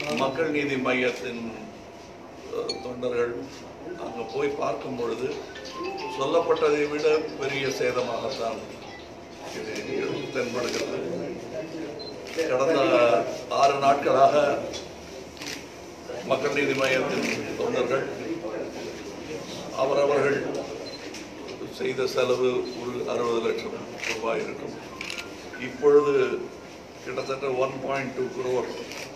மக்கள் நீதி மையத்தின் அஹ், தொண்டர்கள் அங்கே போய் பார்க்கும் பொழுது சொல்லப்பட்டதை விட பெரிய சேதமாகத்தான் இது தென்படுகிறது கடந்த ஆறு நாட்களாக மக்கள் நீதி மையத்தின் தொண்டர்கள் அவரவர்கள் செய்த செலவு ஒரு அறுபது லட்சம் ரூபாய் இருக்கும் இப்பொழுது கிட்டத்தட்ட ஒன் பாயிண்ட் டூ குரோர்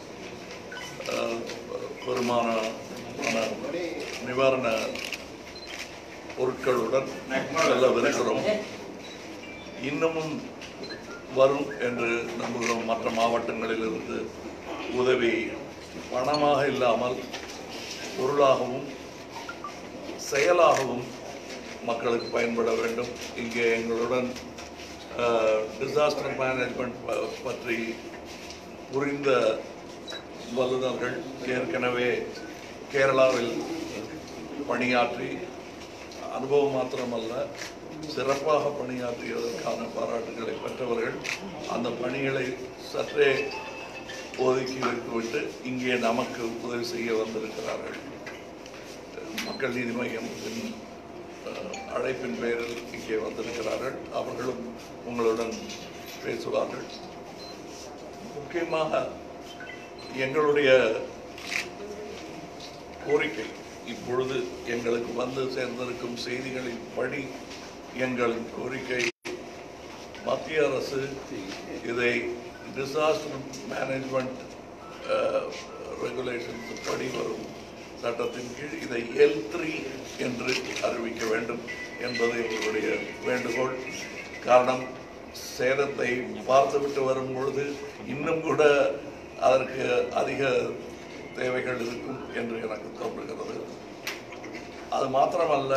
பெருமானமான நிவாரண பொருட்களுடன் செல்லவிருக்கிறோம் இன்னமும் வரும் என்று நம்புகிறோம் மற்ற மாவட்டங்களிலிருந்து உதவி பணமாக இல்லாமல் பொருளாகவும் செயலாகவும் மக்களுக்கு பயன்பட வேண்டும் இங்கே எங்களுடன் டிசாஸ்டர் மேனேஜ்மெண்ட் பற்றி புரிந்த வல்லுநர்கள் ஏற்கனவே கேரளாவில் பணியாற்றி அனுபவம் மாத்திரமல்ல சிறப்பாக பணியாற்றியதற்கான பாராட்டுகளை பெற்றவர்கள் அந்த பணிகளை சற்றே ஒதுக்கி வைத்துவிட்டு இங்கே நமக்கு உதவி செய்ய வந்திருக்கிறார்கள் மக்கள் நீதி மையத்தின் அஹ், அழைப்பின் பேரில் இங்கே வந்திருக்கிறார்கள் அவர்களும் உங்களுடன் பேசுவார்கள் முக்கியமாக எங்களுடைய கோரிக்கை இப்பொழுது எங்களுக்கு வந்து சேர்ந்திருக்கும் செய்திகளின் படி எங்களின் கோரிக்கை மத்திய அரசு இதை டிசாஸ்டர் மேனேஜ்மெண்ட் ரெகுலேஷன்ஸ் படி வரும் சட்டத்தின் கீழ் இதை எல் த்ரீ என்று அறிவிக்க வேண்டும் என்பது எங்களுடைய வேண்டுகோள் காரணம் சேதத்தை பார்த்துவிட்டு வரும் பொழுது இன்னும் கூட அதற்கு அதிக தேவைகள் இருக்கும் என்று எனக்கு தோன்றுகிறது அது மாத்திரமல்ல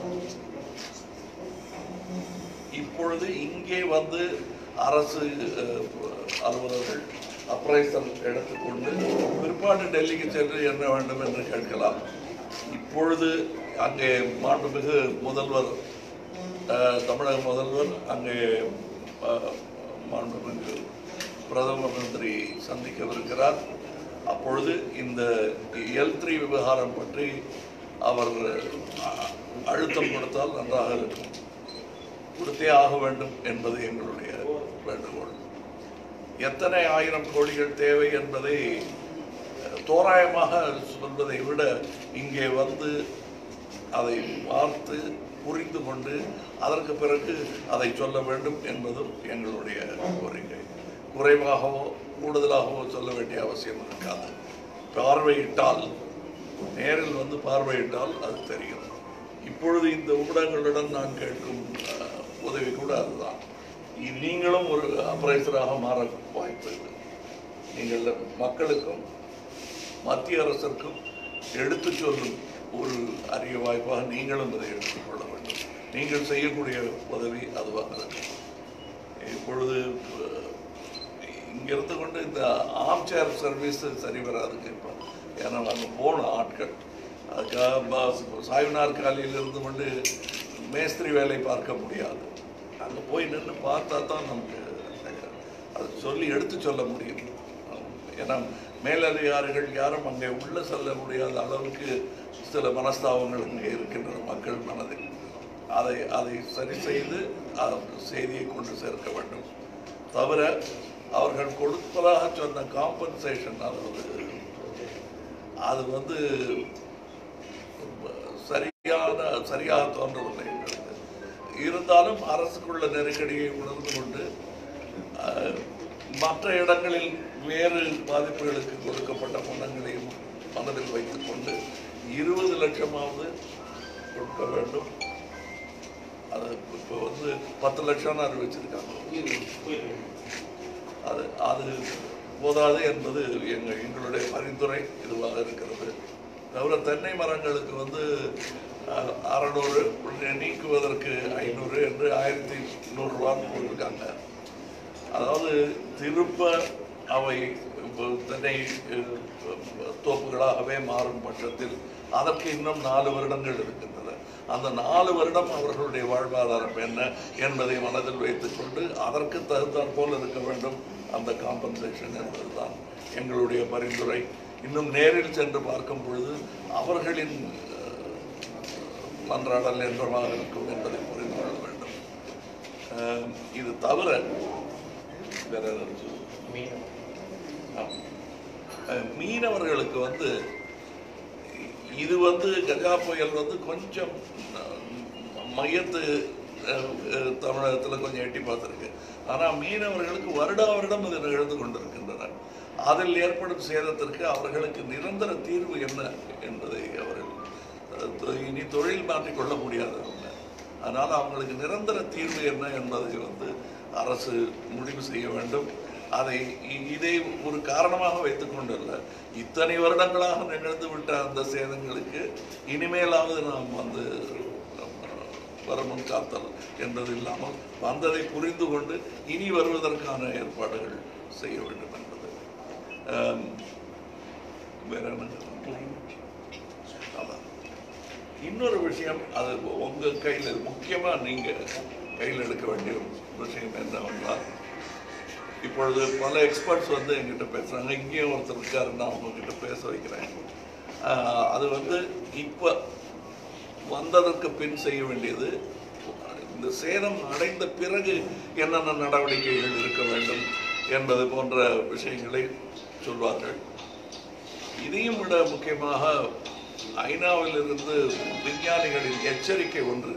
இப்பொழுது இங்கே வந்து அரசு அஹ், அலுவலர்கள் அப்ரைசல் எடுத்துக்கொண்டு பிற்பாடு டெல்லிக்கு சென்று என்ன வேண்டும் என்று கேட்கலாம் இப்பொழுது அங்கே மாண்புமிகு முதல்வர் அஹ், தமிழக முதல்வர் அங்கே அஹ், மாண்புமிகு பிரதம மந்திரி சந்திக்கவிருக்கிறார் அப்பொழுது இந்த எல் த்ரீ விவகாரம் பற்றி அவர் அஹ், அழுத்தம் கொடுத்தால் நன்றாக இருக்கும் கொடுத்தே ஆக வேண்டும் என்பது எங்களுடைய வேண்டுகோள் எத்தனை ஆயிரம் கோடிகள் தேவை என்பதை அஹ், தோராயமாக சொல்வதை விட இங்கே வந்து அதை பார்த்து புரிந்து கொண்டு அதற்கு பிறகு அதை சொல்ல வேண்டும் என்பதும் எங்களுடைய கோரிக்கை குறைவாகவோ கூடுதலாகவோ சொல்ல வேண்டிய அவசியம் இருக்காது பார்வையிட்டால் நேரில் வந்து பார்வையிட்டால் அது தெரியும் இப்பொழுது இந்த ஊடகங்களுடன் நான் கேட்கும் அஹ், உதவி கூட அதுதான் இ- நீங்களும் ஒரு அப்ரைசராக மாற வாய்ப்பு இது நீங்கள் மக்களுக்கும் மத்திய அரசிற்கும் எடுத்துச் சொல்லும் ஒரு அரிய வாய்ப்பாக நீங்களும் இதை எடுத்துக்கொள்ள வேண்டும் நீங்கள் செய்யக்கூடிய உதவி அதுவாக இருக்கும் இப்பொழுது அஹ், இங்கிருந்து கொண்டு இந்த ஆம் சேர் சர்வீஸ் சரி வராதுங்க இப்போ ஏன்னா அங்கே போன ஆட்கள் அதுக்காக ப- சாய்வு நாற்காலியில் இருந்து கொண்டு மேஸ்திரி வேலை பார்க்க முடியாது அங்கே போய் நின்று பார்த்தா தான் நமக்கு அது சொல்லி எடுத்து சொல்ல முடியும் ஏன்னா மேலதிகாரிகள் யாரும் அங்கே உள்ள செல்ல முடியாத அளவுக்கு சில மனஸ்தாபங்கள் அங்கே இருக்கின்றன மக்கள் மனதில் அதை அதை சரி செய்து அந்த செய்தியை கொண்டு சேர்க்க வேண்டும் தவிர அவர்கள் கொடுப்பதாக சொன்ன காம்பன்சேஷன் அதாவது அது வந்து சரியான சரியாக தோன்றவில்லை எங்களுக்கு. இருந்தாலும் அரசுக்குள்ள நெருக்கடியை உணர்ந்து கொண்டு அஹ், மற்ற இடங்களில் வேறு பாதிப்புகளுக்கு கொடுக்கப்பட்ட பணங்களையும் மனதில் வைத்துக் கொண்டு இருபது லட்சமாவது கொடுக்க வேண்டும் அது இப்போ வந்து பத்து லட்சம்னு அறிவிச்சிருக்காங்க அது அது போதாது என்பது எங்கள் எங்களுடைய பரிந்துரை இதுவாக இருக்கிறது தவிர தென்னை மரங்களுக்கு வந்து அஹ், அறநூறு நீக்குவதற்கு ஐநூறு என்று ஆயிரத்தி நூறுரூவான்னு போட்டிருக்காங்க அதாவது திருப்ப அவை இப்போ தென்னை அஹ், தோப்புகளாகவே மாறும் பட்சத்தில் அதற்கு இன்னும் நாலு வருடங்கள் இருக்கின்றன அந்த நாலு வருடம் அவர்களுடைய வாழ்வாதாரம் என்ன என்பதை மனதில் வைத்துக்கொண்டு அதற்கு தகுந்தாற் போல் இருக்க வேண்டும் அந்த காம்பன்சேஷன் என்பதுதான் எங்களுடைய பரிந்துரை இன்னும் நேரில் சென்று பார்க்கும் பொழுது அவர்களின் அஹ், மன்றாடல் என்றமாக இருக்கும் என்பதை புரிந்து கொள்ள வேண்டும் அஹ், இது தவிர வேற ஏதாவது சொல்லுங்க. ஆமா. அஹ், மீனவர்களுக்கு வந்து இது வந்து கஜா புயல் வந்து கொஞ்சம் அஹ், மையத்து அஹ், அஹ், தமிழகத்துல கொஞ்சம் எட்டி பார்த்துருக்கு ஆனா மீனவர்களுக்கு வருடா வருடம் இது நிகழ்ந்து கொண்டிருக்கின்றன அதில் ஏற்படும் சேதத்திற்கு அவர்களுக்கு நிரந்தர தீர்வு என்ன என்பதை அவர்கள் அஹ், தொ- இனி தொழில் மாற்றிக்கொள்ள முடியாதவங்க அதனால அவங்களுக்கு நிரந்தர தீர்வு என்ன என்பதை வந்து அரசு முடிவு செய்ய வேண்டும் அதை இ- இதை ஒரு காரணமாக வைத்துக் கொண்டல்ல இத்தனை வருடங்களாக நிகழ்ந்து விட்ட அந்த சேதங்களுக்கு இனிமேலாவது நாம் வந்து வரமுன் காத்தல் என்பது இல்லாமல் வந்ததை புரிந்து கொண்டு இனி வருவதற்கான ஏற்பாடுகள் செய்ய வேண்டும் என்பது ஆம், வேற என்ன அதான். இன்னொரு விஷயம் அது உங்க கையில் முக்கியமா நீங்க கையில் எடுக்க வேண்டிய விஷயம் என்னவென்றால் இப்பொழுது பல எக்ஸ்பர்ட்ஸ் வந்து எங்கிட்ட பேசுறாங்க இங்கேயும் ஒருத்தர் இருக்காரு நான் உங்ககிட்ட பேச வைக்கிறேன் ஆஹ் அது வந்து இப்போ வந்ததற்கு பின் செய்ய வேண்டியது இந்த சேதம் அடைந்த பிறகு என்னென்ன நடவடிக்கைகள் இருக்க வேண்டும் என்பது போன்ற விஷயங்களை சொல்வார்கள் இதையும் விட முக்கியமாக ஐநாவிலிருந்து விஞ்ஞானிகளின் எச்சரிக்கை ஒன்று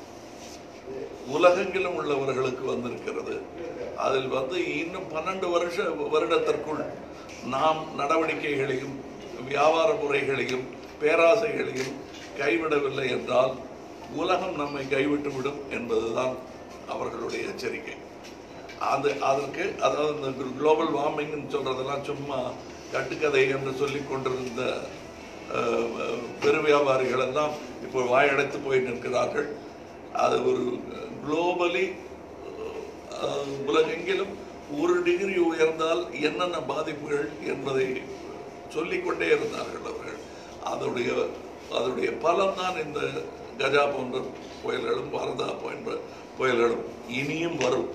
உலகெங்கிலும் உள்ளவர்களுக்கு வந்திருக்கிறது அதில் வந்து இன்னும் பன்னெண்டு வருஷ வருடத்திற்குள் நாம் நடவடிக்கைகளையும் வியாபார முறைகளையும் பேராசைகளையும் கைவிடவில்லை என்றால் உலகம் நம்மை கைவிட்டு விடும் என்பதுதான் அவர்களுடைய எச்சரிக்கை அது அதற்கு அதாவது இந்த குளோபல் வார்மிங்னு சொல்றதெல்லாம் சும்மா கட்டுக்கதை என்று சொல்லிக் கொண்டிருந்த அஹ், அஹ், பெரு வியாபாரிகள் எல்லாம் இப்போ வாயடைத்து போய் நிற்கிறார்கள் அது ஒரு குளோபலி உலகெங்கிலும் ஒரு டிகிரி உயர்ந்தால் என்னென்ன பாதிப்புகள் என்பதை சொல்லிக்கொண்டே இருந்தார்கள் அவர்கள் அதனுடைய அதனுடைய பலன்தான் இந்த கஜா போன்ற புயல்களும் வரதா போன்ற புயல்களும் இனியும் வரும்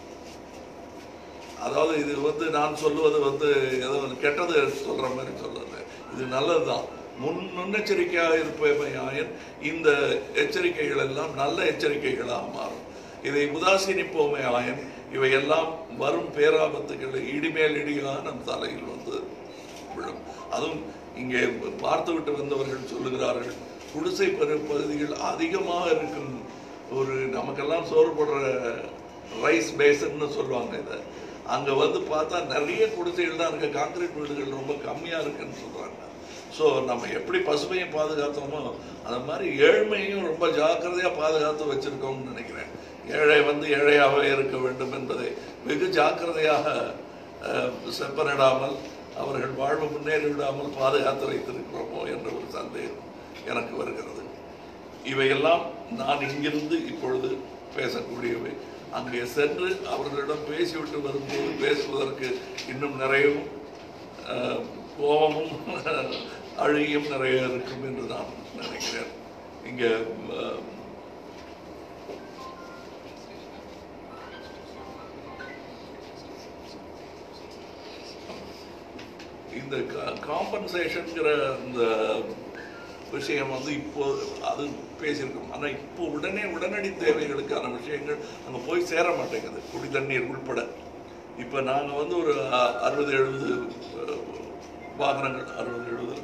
அதாவது இது வந்து நான் சொல்லுவது வந்து ஏதோ ஒரு கெட்டது சொல்ற மாதிரி சொல்லல இது நல்லதுதான் முன் முன்னெச்சரிக்கையாக இருப்பமையாயின் இந்த எச்சரிக்கைகள் எல்லாம் நல்ல எச்சரிக்கைகளாக மாறும் இதை உதாசீனிப்போமே ஆயன் இவையெல்லாம் வரும் பேராபத்துகள் இடிமேல் இடியாக நம் தலையில் வந்து விழும் அதுவும் இங்கே பார்த்துவிட்டு வந்தவர்கள் சொல்லுகிறார்கள் குடிசை பெரு பகுதிகள் அதிகமாக இருக்கும் ஒரு நமக்கெல்லாம் சோறு போடுற ரைஸ் பேசன்னு சொல்லுவாங்க இதை அங்க வந்து பார்த்தா நிறைய குடிசைகள் தான் இருக்கு காங்கிரீட் வீடுகள் ரொம்ப கம்மியா இருக்குன்னு சொல்றாங்க ஸோ நம்ம எப்படி பசுமையை பாதுகாத்தோமோ அந்த மாதிரி ஏழ்மையும் ரொம்ப ஜாக்கிரதையா பாதுகாத்து வச்சிருக்கோம்னு நினைக்கிறேன் ஏழை வந்து ஏழையாகவே இருக்க வேண்டும் என்பதை வெகு ஜாக்கிரதையாக அஹ், செப்பனிடாமல் அவர்கள் வாழ்வு முன்னேறி விடாமல் பாதுகாத்து வைத்திருக்கிறோமோ என்ற ஒரு சந்தேகம் எனக்கு வருகிறது இவையெல்லாம் நான் இங்கிருந்து இப்பொழுது பேசக்கூடியவை அங்கே சென்று அவர்களிடம் பேசிவிட்டு வரும்போது பேசுவதற்கு இன்னும் நிறையவும் அஹ், கோபமும் அழுகியும் நிறைய இருக்கும் என்று நான் நினைக்கிறேன் இங்கே அஹ், இந்த காம்பன்சேஷன்ங்கிற இந்த விஷயம் வந்து இப்போ அது பேசியிருக்கோம் ஆனால் இப்போ உடனே உடனடி தேவைகளுக்கான விஷயங்கள் அங்கே போய் சேர மாட்டேங்குது குடி தண்ணீர் உட்பட இப்போ நாங்கள் வந்து ஒரு அ- அறுபது எழுபது அஹ், வாகனங்கள் அறுபது எழுபது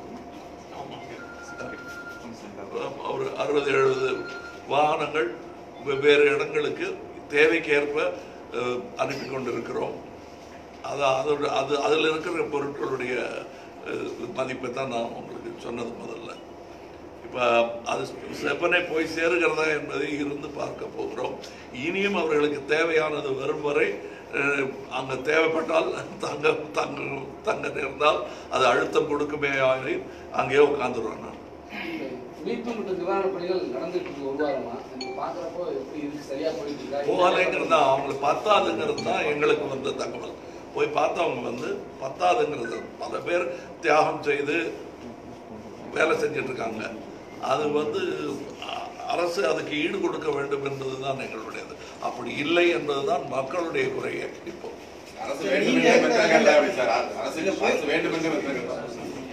ஒரு அறுபது எழுபது வாகனங்கள் வெவ்வேறு இடங்களுக்கு தேவைக்கேற்ப அஹ், அனுப்பி கொண்டிருக்கிறோம் அது அதோட அது அதில் இருக்கிற பொருட்களுடைய அஹ், மதிப்பை தான் நான் உங்களுக்கு சொன்னது முதல்ல இப்போ அது செப்பனை போய் சேருகிறதா என்பதை இருந்து பார்க்க போகிறோம் இனியும் அவர்களுக்கு தேவையானது வரும் வரை அஹ், அங்க தேவைப்பட்டால் தங்க தங்க தங்க நேர்ந்தால் அது அழுத்தம் கொடுக்குமே ஆகிய அங்கேயே உட்காந்துருவேன் நான் மீட்பு மற்றும் நிவாரணப் பணிகள் நடந்துட்டு இருக்கு ஒரு வாரமா நீங்க பாக்குறப்போ எப்படி இருக்கு சரியா போயிட்டு இருக்கா போகலைங்கிறது தான் அவங்களுக்கு பத்தாதுங்கிறது தான் எங்களுக்கு வந்த தகவல் போய் பார்த்தவங்க வந்து பத்தாதுங்கிறது பல பேர் தியாகம் செய்து வேலை செஞ்சுட்டு இருக்காங்க அது வந்து அ- அரசு அதுக்கு ஈடு கொடுக்க வேண்டும் என்பதுதான் எங்களுடையது அப்படி இல்லை என்பதுதான் மக்களுடைய குறையே இப்போ அரசு வேண்டும் என்று பெற்ற கேட்டா எப்படி சார் அரசு அரசு வேண்டும் என்று பெற்ற கேட்டா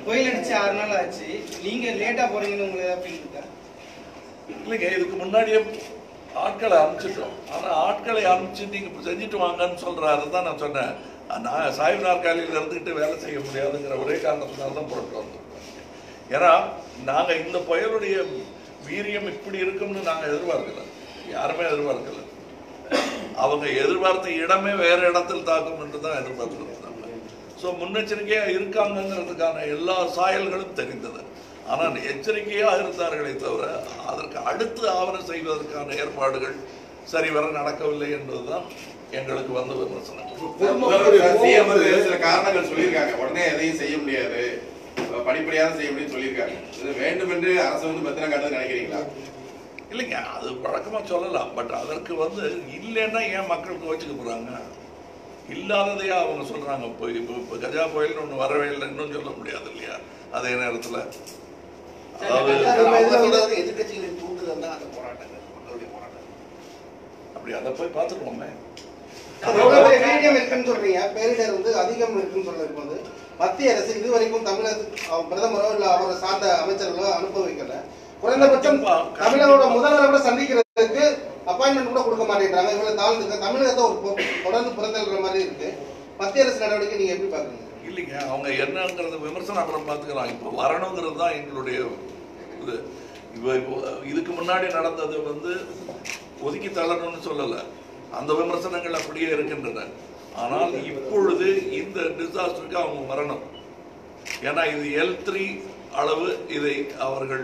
புயல் அடிச்சு ஆறு நாள் ஆச்சு நீங்க லேட்டா போறீங்கன்னு உங்களுக்கு ஏதாவது ஃபீல் இருக்கா இல்லைங்க இதுக்கு முன்னாடியே ஆட்களை அனுப்பிச்சிட்டோம் ஆனா ஆட்களை அனுப்பிச்சு நீங்க இப்ப செஞ்சுட்டு வாங்கன்னு சொல்றாரு தான் நான் சொன்னேன் நான் சாய்வு நாற்காலியில் இருந்துக்கிட்டு வேலை செய்ய முடியாதுங்கிற ஒரே காரணத்தினால தான் புறப்பட்டு வந்தோம் ஏன்னா நாங்க இந்த புயலுடைய வீரியம் இப்படி இருக்கும்னு நாங்க எதிர்பார்க்கல யாருமே எதிர்பார்க்கல அவங்க எதிர்பார்த்த இடமே வேற இடத்தில் தாக்கும் என்று தான் எதிர்பார்த்துருந்தாங்க ஸோ முன்னெச்சரிக்கையா இருக்காங்கங்கிறதுக்கான எல்லா சாயல்களும் தெரிந்தது ஆனால் எச்சரிக்கையா இருந்தார்களே தவிர அதற்கு அடுத்து ஆவணம் செய்வதற்கான ஏற்பாடுகள் சரிவர நடக்கவில்லை என்பதுதான் எங்களுக்கு வந்த விமர்சனம் பொதுமக்களுடைய சிஎம் வந்து சில காரணங்கள் சொல்லியிருக்காங்க உடனே எதையும் செய்ய முடியாது படிப்படியாக செய்ய முடியும்னு சொல்லியிருக்காங்க இது வேண்டுமென்று அரசு வந்து பத்திரம் காட்டுறது நினைக்கிறீங்களா இல்லைங்க அது வழக்கமா சொல்லலாம் பட் அதற்கு வந்து இல்லைன்னா ஏன் மக்கள் கோச்சுக்க போறாங்க இல்லாததையா அவங்க சொல்றாங்க இப்போ இப்போ இப்போ கஜா புயல்னு ஒன்று வரவே இல்லை இன்னும் சொல்ல முடியாது இல்லையா அதே நேரத்தில் அதாவது அவங்க சொல்றது எதிர்க்கட்சிகளின் தூண்டுதல் தான் அந்த போராட்டங்கள் மக்களுடைய போராட்டம் அப்படி அதை போய் பார்த்துருவோமே எவ்வளவு பெரிய வீரியம் இருக்குன்னு சொல்றீங்க பேரிடர் வந்து அதிகம் இருக்குன்னு சொல்றதுக்கு வந்து மத்திய அரசு இதுவரைக்கும் தமிழக அவர் பிரதமரோ இல்ல அவரை சார்ந்த அமைச்சர்களோ அனுப்ப வைக்கல குறைந்தபட்சம் தமிழகோட முதல்வரை கூட சந்திக்கிறதுக்கு அப்பாயின்மெண்ட் கூட கொடுக்க மாட்டேங்கிறாங்க இவ்வளவு தாழ்ந்துங்க தமிழகத்தை ஒரு பொ- தொடர்ந்து புறந்தள்ளுற மாதிரி இருக்கு மத்திய அரசு நடவடிக்கை நீங்க எப்படி பாக்குறீங்க இல்லைங்க அவங்க என்னங்கிறத விமர்சனம் அப்புறம் பார்த்துக்கலாம் இப்போ வரணுங்கிறது தான் எங்களுடைய இது இப்போ இப்போ இதுக்கு முன்னாடி நடந்தது வந்து ஒதுக்கி தள்ளணும்னு சொல்லலை அந்த விமர்சனங்கள் அப்படியே இருக்கின்றன ஆனால் இப்பொழுது இந்த டிசாஸ்டருக்கு அவங்க வரணும் ஏன்னா இது எல் த்ரீ அளவு இதை அவர்கள்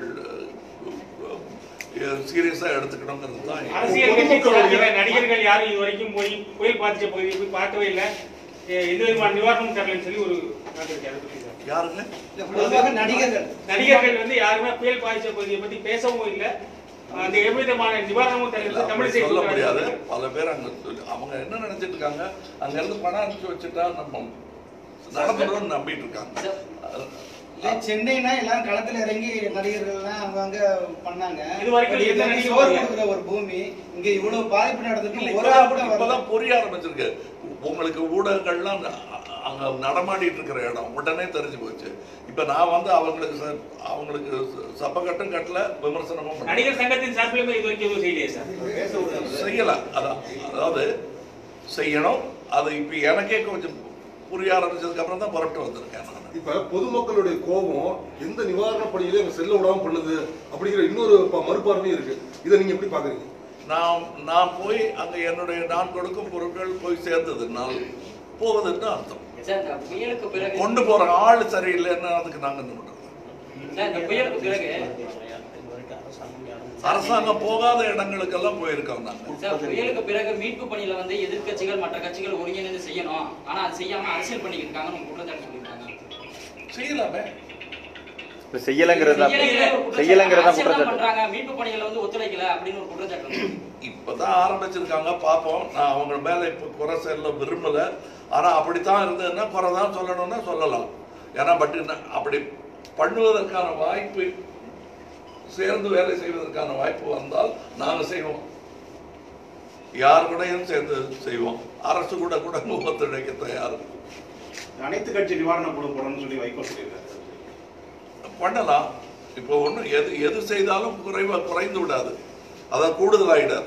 சீரியஸா எடுத்துக்கணுங்கிறது தான் அரசியல் கட்சி சார்பில் நடிகர்கள் யாரும் இது வரைக்கும் போய் புயல் பாதிச்ச பகுதியை போய் பார்க்கவே இல்லை எ- எந்த விதமான நிவாரணமும் தரலன்னு சொல்லி ஒரு கருத்து அதை பத்தி சார். யாருங்க இல்ல பொதுவாக நடிகர்கள் நடிகர்கள் வந்து யாருமே புயல் பாதிச்ச பகுதியை பத்தி பேசவும் இல்லை அந்த எவ்விதமான நிவாரணமும் இல்ல, தரல அப்படி தமிழிசை சொல்ல சொல்றாங்க. முடியாது பல பேர் அங்க சொல்லி- அவங்க என்ன நினைச்சிட்டு இருக்காங்க அங்க இருந்து பணம் அனுப்பிச்சு வச்சுட்டா நம்ம நடந்துடும் நம்பிட்டு இருக்காங்க இல்ல சென்னைனா எல்லாரும் களத்துல இறங்கி நடிகர்கள்லாம் அவங்க அங்க பண்ணாங்க இது வரைக்கும் இது எந்த வந்து நடிகரும் சோறு வரல. கொடுக்குற ஒரு பூமி இங்க இவ்வளவு பாதிப்பு நடந்திருக்கு ஒரு இப்பதான் ஆள் கூட வரல. இப்பதான் புரிய ஆரம்பிச்சிருக்கு உங்களுக்கு ஊடகங்கள்லாம் அ- அங்க நடமாடிட்டு இருக்கிற இடம் உடனே தெரிஞ்சு போச்சு இப்ப நான் வந்து அவங்களுக்கு ச- அவங்களுக்கு ச- சப்பக்கட்டும் கட்டல விமர்சனமும் பண்ணல. நடிகர் சங்கத்தின் சார்பிலுமே இது வரைக்கும் எதுவும் செய்யலையே சார் செய்யலாம் அதான் அதாவது செய்யணும் அது இப்ப எனக்கே கொஞ்சம் புரிய ஆரம்பிச்சதுக்கு அப்புறம் தான் புறப்பட்டு வந்திருக்கேன் நான் இப்ப பொதுமக்களுடைய கோபம் எந்த நிவாரண பணியிலே அவங்க செல்ல விடாம பண்ணுது அப்படிங்கிற இன்னொரு ப- மறுபார்வையும் இருக்கு இதை நீங்க எப்படி பாக்குறீங்க நான் நான் போய் அங்க என்னுடைய நான் கொடுக்கும் பொருட்கள் போய் சேர்ந்ததுனால் போவதுன்னு அர்த்தம் சார் இந்த புயலுக்கு பிறகு கொண்டு போற ஆள் சரியில்லைன்னா அதுக்கு நாங்க என்ன பண்றது சார் இந்த புயலுக்கு பிறகு அரசாங்கம் போகாத இடங்களுக்கெல்லாம் போயிருக்கோம் நாங்க சார் புயலுக்கு பிறகு மீட்பு பணியில வந்து எதிர்க்கட்சிகள் மற்ற கட்சிகள் ஒருங்கிணைந்து செய்யணும் ஆனா அது செய்யாம அரசியல் பண்ணிக்கிட்டு இருக்காங்கன்னு ஒரு குற்றச்சாட்டு சொல்லியிருக்காங்க செய்யலாமே இல்ல செய்யலைங்கிறது தான் செய்யலைங்கிற ஒரு குற்றச்சாட்டு. செய்யலைங்கிறது தான் அரசியல் தான் குற்றச்சாட்டு பண்றாங்க மீட்பு பணிகளை வந்து ஒத்துழைக்கல அப்படின்னு ஒரு குற்றச்சாட்டு இருக்கு. இப்பதான் ஆரம்பிச்சிருக்காங்க பார்ப்போம் நான் அவங்க மேல இப்ப குறை சொல்ல விரும்பல ஆனா அப்படித்தான் இருந்ததுன்னா குறை தான் சொல்லணும்னா சொல்லலாம் ஏன்னா பட் அப்படி பண்ணுவதற்கான வாய்ப்பு சேர்ந்து வேலை செய்வதற்கான வாய்ப்பு வந்தால் நாங்க செய்வோம் யார் கூடயும் சேர்ந்து செய்வோம் அரசு கூட கூட ஒத்துழைக்க தயார் அனைத்து கட்சி நிவாரண குழு போடணும்னு சொல்லி வைகோ சொல்லியிருக்காரு பண்ணலாம் இப்போ ஒன்றும் எது எது செய்தாலும் குறைவா குறைந்து விடாது அதான் கூடுதலாயிடாது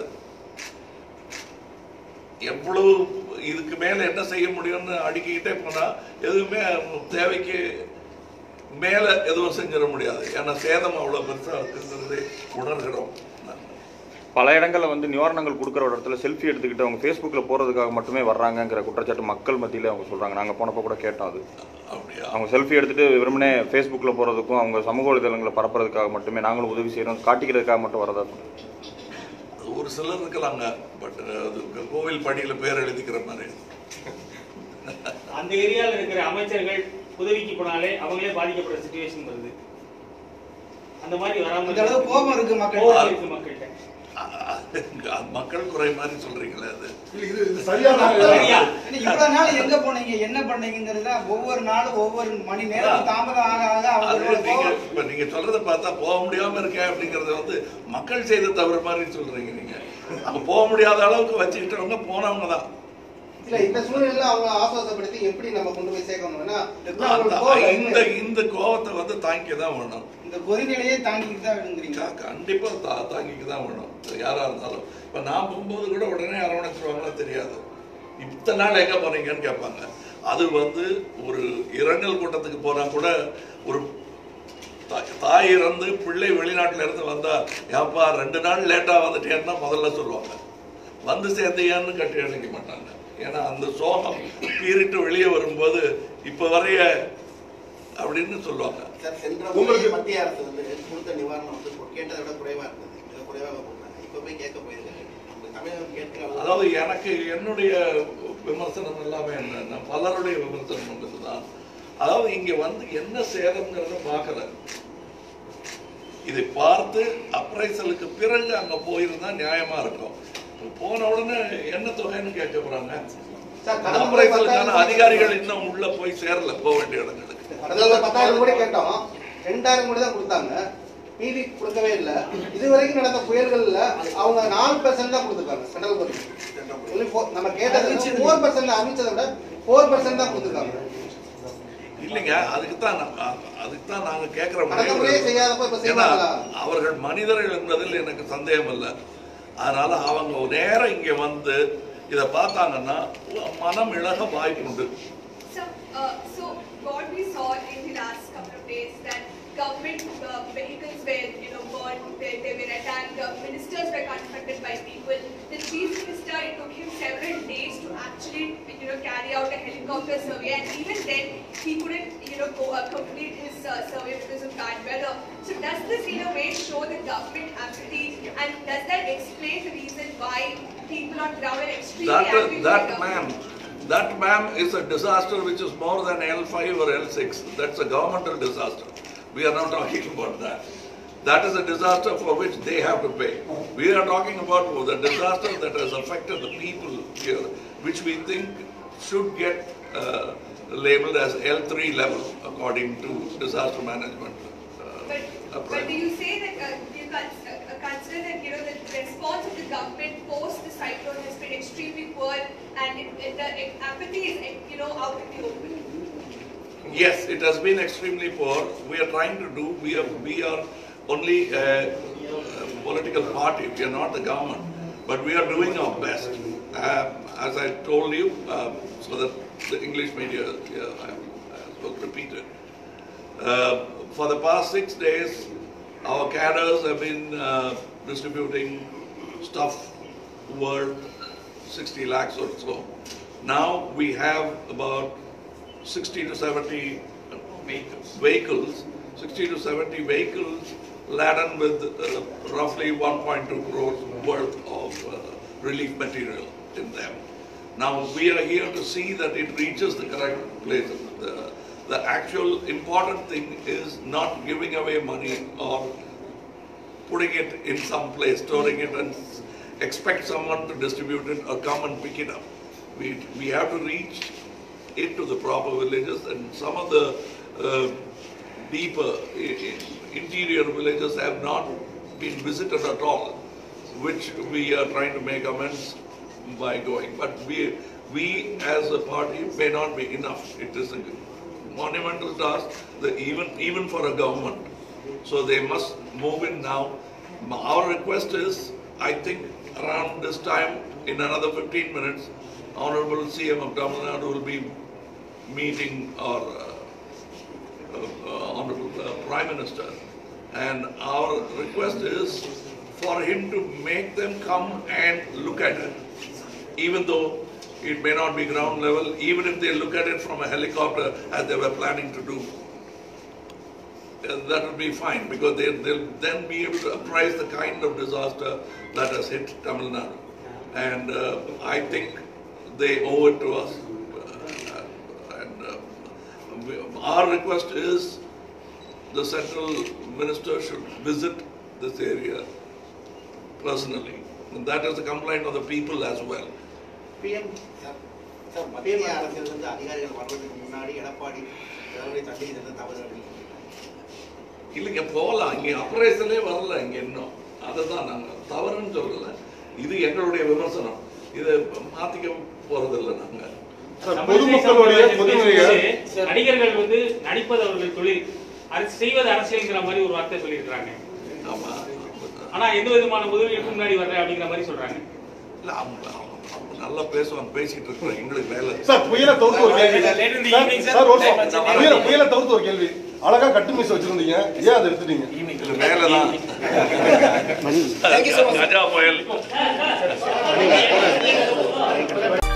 எவ்வளவு இதுக்கு மேல என்ன செய்ய முடியும்னு அடுக்கிக்கிட்டே போனா எதுவுமே தேவைக்கு மேல எதுவும் செஞ்சிட முடியாது ஏன்னா சேதம் அவ்வளவு பெருசா இருக்குங்கிறதை உணர்கிறோம் பல இடங்கள்ல வந்து நிவாரணங்கள் கொடுக்குற ஒரு இடத்துல செல்ஃபி எடுத்துக்கிட்டு அவங்க ஃபேஸ்புக்கில் போகிறதுக்காக மட்டுமே வர்றாங்கங்கிற குற்றச்சாட்டு மக்கள் மத்தியில் அவங்க சொல்கிறாங்க நாங்கள் போனப்போ கூட கேட்டோம் அது அப்படியா அவங்க செல்ஃபி எடுத்துட்டு வெறுமனே ஃபேஸ்புக்கில் போகிறதுக்கும் அவங்க சமூக வலைதளங்களை பரப்புறதுக்காக மட்டுமே நாங்களும் உதவி செய்கிறோம் காட்டிக்கிறதுக்காக மட்டும் வரதா அது ஒரு சிலர் இருக்கலாங்க பட் அது கோவில் படியில பேர் எழுதிக்கிற மாதிரி அந்த ஏரியால இருக்கிற அமைச்சர்கள் உதவிக்கு போனாலே அவங்களே பாதிக்கப்படுற சுச்சுவேஷன் வருது அந்த மாதிரி வராம அந்த அளவு கோபம் இருக்கு மக்கள் கோபம் இருக்கு மக்கள்கிட்ட அது மக்கள் குறை மாதிரி சொல்றீங்களே அது இல்ல இது இது சரியான சரியா? ஏன்னா இவ்வளவு நாள் எங்க போனீங்க என்ன பண்ணீங்கிறது ஒவ்வொரு நாளும் ஒவ்வொரு மணி நேரம் தாமதம் ஆக ஆக அது அவங்களோட நீங்க கோபம் இப்ப நீங்க சொல்றத பார்த்தா போக முடியாம இருக்கேன் அப்படிங்கறத வந்து மக்கள் செய்த தவறு மாதிரி சொல்றீங்க நீங்க அங்க போக முடியாத அளவுக்கு வச்சுக்கிட்டவங்க போனவங்க தான் இல்ல இந்த சூழ்நிலையில அவங்க ஆசுவாசப்படுத்தி எப்படி நம்ம கொண்டு போய் சேர்க்கணும்னா அந்த- அவங்களுக்கு கோவம் இந்த இந்த கோவத்தை வந்து தாங்கிக்க தான் வேணும் இந்த கொதிநிலையே தாங்கிட்டு தான் வேணுங்கிறீங்க க- கண்டிப்பா தா தாங்கிக்க தான் வேணும் யாரா இருந்தாலும் இப்ப நான் போகும்போது கூட உடனே அரவணைச்சிருவாங்களா தெரியாது இத்தனை நாள் எங்க போறீங்கன்னு கேட்பாங்க அது வந்து ஒரு இரங்கல் கூட்டத்துக்கு போனா கூட ஒரு தாய்- தாய் இறந்து பிள்ளை வெளிநாட்டுல இருந்து வந்தா ஏப்பா ரெண்டு நாள் லேட்டா வந்துட்டேன்னு தான் முதல்ல சொல்லுவாங்க வந்து சேர்ந்தையான்னு கட்டி அணைக்க மாட்டாங்க ஏன்னா அந்த சோகம் பீறிட்டு வெளியே வரும்போது இப்ப வரைய அப்படின்னு சொல்லுவாங்க சார் சென்ற முறை உங்களுக்கு- மத்திய அரசு வந்து கொடுத்த நிவாரணம் வந்து கேட்டதை விட குறைவா இருந்தது மிக குறைவாக கொடுத்தாங்க இப்ப போய் கேட்க போயிருக்காங்க நம்ம தமிழகம் கேட்கிற அளவு அதாவது எனக்கு என்னுடைய விமர்சனம் எல்லாமே என்னன்னா பலருடைய விமர்சனம் ஒன்றுதான் அதாவது இங்க வந்து என்ன சேதம்ங்கிறத பார்க்கல இதை பார்த்து அப்ரைசலுக்கு பிறகு அங்க போயிருந்தா நியாயமா இருக்கும் போன உடனே என்ன தொகைன்னு கேட்க போறாங்க சார், கடந்த முறை அப்ரைசலுக்கான பத்தாயிரம் அதிகாரிகள் இன்னும் உள்ள போய் சேரல போக வேண்டிய இடங்களுக்கு கடந்த ஒரு பத்தாயிரம் கோடி கேட்டோம் ரெண்டாயிரம் கோடி தான் கொடுத்தாங்க மீதி கொடுக்கவே இல்ல இதுவரைக்கும் நடந்த புயல்கள்ல அவங்க நாலு பெர்சென்ட் தான் கொடுத்துருக்காங்க சென்ட்ரல் கவர்மெண்ட் நம்ம கேட்டது ஃபோர் பெர்சென்ட் அமைச்சதை விட ஃபோர் பெர்சென்ட் தான் கொடுத்துருக்காங்க இல்லைங்க அதுக்கு தான் அதுக்கு தான் நாங்க கேட்கிற கடந்த முறையே செய்யாதப்ப இப்ப ஏன்னா செய்வாங்களா அவர்கள் மனிதர்கள் என்பதில் எனக்கு சந்தேகம் இல்லை அதனால அவங்க நேரம் இங்க வந்து இதை பார்த்தாங்கன்னா மனம் இழக வாய்ப்புண்டு So, uh, so what we saw in the last couple of days that government uh, vehicles were, you know, burned, they, they were attacked, uh, ministers were confronted by people. The chief minister, it took him several days to actually, you know, carry out a helicopter survey, and even then he couldn't, you know, go uh, complete his uh, survey because of bad weather. So does this in a way show the government apathy, and does that explain the reason why people on ground are extremely That, angry with that the man, government? that man is a disaster which is more than L5 or L6. That's a governmental disaster. We are not talking about that. That is a disaster for which they have to pay. We are talking about the disaster that has affected the people here, which we think should get uh, labeled as L3 level according to disaster management. uh, But, approach. but do you say that uh, you cons- uh, consider that you know the response of the government post the cyclone has been extremely poor and it, it, the apathy is you know out in the open? Yes, it has been extremely poor. We are trying to do, we are, we are only a, a political party, we are not the government, but we are doing our best. Uh, as I told you, uh, so that the English media yeah, I, I spoke repeated. Uh, for the past six days, our cadres have been uh, distributing stuff worth 60 lakhs or so. Now we have about 60 to 70 vehicles, vehicles 60 to 70 vehicles laden with uh, roughly 1.2 crores worth of uh, relief material in them. Now, we are here to see that it reaches the correct place. The, the actual important thing is not giving away money or putting it in some place, storing it and expect someone to distribute it or come and pick it up. We, we have to reach it to the proper villages and some of the uh, deeper i- i- interior villages have not been visited at all, which we are trying to make amends by going. But we, we as a party may not be enough. It is a monumental task, that even, even for a government. So they must move in now. Our request is, I think around this time, in another 15 minutes, Honorable CM of Tamil Nadu will be meeting our uh, uh, Honorable uh, Prime Minister. And our request is for him to make them come and look at it. Even though it may not be ground level, even if they look at it from a helicopter as they were planning to do, uh, that will be fine because they, they'll then be able to apprise the kind of disaster that has hit Tamil Nadu. And uh, I think they owe it to us. Uh, and uh, we- our request is the central minister should visit this area personally. And that is a complaint of the people as well. PM sir sir மத்திய அரசிலிருந்து அதிகாரிகள் வர்றதுக்கு முன்னாடி எடப்பாடி தலைவரை தள்ளி இதில் தவறு அப்படின்னு இல்லைங்க போகலாம் இங்கே அப்ரைசலே வரல இங்கே இன்னும் அதை தான் நாங்கள் தவறுன்னு சொல்லலை இது எங்களுடைய விமர்சனம் இதை மாற்றிக்க போறதில்லை நாங்க சார் தமிழிசை பொதுமக்களுடைய சவுந்தரராஜன் பொதுநிலையை பேசும்போது நடிகர்கள் வந்து நடிப்பது அவர்கள் தொழில் அது செய்வது அரசியல்ங்கிற மாதிரி ஒரு வார்த்தை சொல்லியிருக்கிறாங்க ஆமா ஆனா எந்த விதமான முதலீட்டுக்கு முன்னாடி வரல அப்படிங்கிற மாதிரி சொல்றாங்க இல்ல அவங்க அவங்க- அவங்க நல்லா பேசுவாங்க பேசிட்டு இருக்கிறோம் எங்களுக்கு வேலை சார் புயலை தவிர்த்து ஒரு கேள்வி சார், சார் ஒரு நிமிஷம். புயலை புயலை தவிர்த்து ஒரு கேள்வி அழகா கட்டு மீஸ் வச்சிருந்தீங்க ஏன் அதை எடுத்துட்டீங்க இதுல வேலை தான் கஜா புயல்